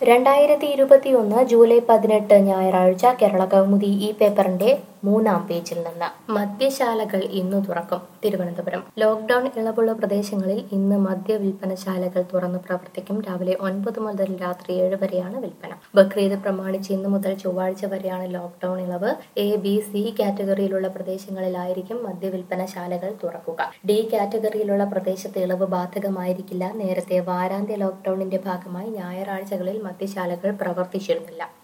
രണ്ടായിരത്തി ഇരുപത്തിയൊന്ന് ജൂലൈ പതിനെട്ട് ഞായറാഴ്ച കേരള കൗമുദി ഈ പേപ്പറിന്റെ മൂന്നാം പേജിൽ നിന്ന് മദ്യശാലകൾ ഇന്നു തുറക്കും തിരുവനന്തപുരം ലോക്ഡൌൺ ഇളവുള്ള പ്രദേശങ്ങളിൽ ഇന്ന് മദ്യ വിൽപ്പനശാലകൾ തുറന്ന് പ്രവർത്തിക്കും രാവിലെ ഒൻപത് മുതൽ രാത്രി ഏഴ് വരെയാണ് വിൽപ്പന ബക്രീദ് പ്രമാണിച്ച് ഇന്ന് മുതൽ ചൊവ്വാഴ്ച വരെയാണ് ലോക്ഡൌൺ ഇളവ് എ ബി സി കാറ്റഗറിയിലുള്ള പ്രദേശങ്ങളിലായിരിക്കും മദ്യവിൽപ്പനശാലകൾ തുറക്കുക ഡി കാറ്റഗറിയിലുള്ള പ്രദേശത്ത് ഇളവ് ബാധകമായിരിക്കില്ല നേരത്തെ വാരാന്ത്യ ലോക്ഡൌണിന്റെ ഭാഗമായി ഞായറാഴ്ചകളിൽ മദ്യശാലകൾ പ്രവർത്തിച്ചിരുന്നില്ല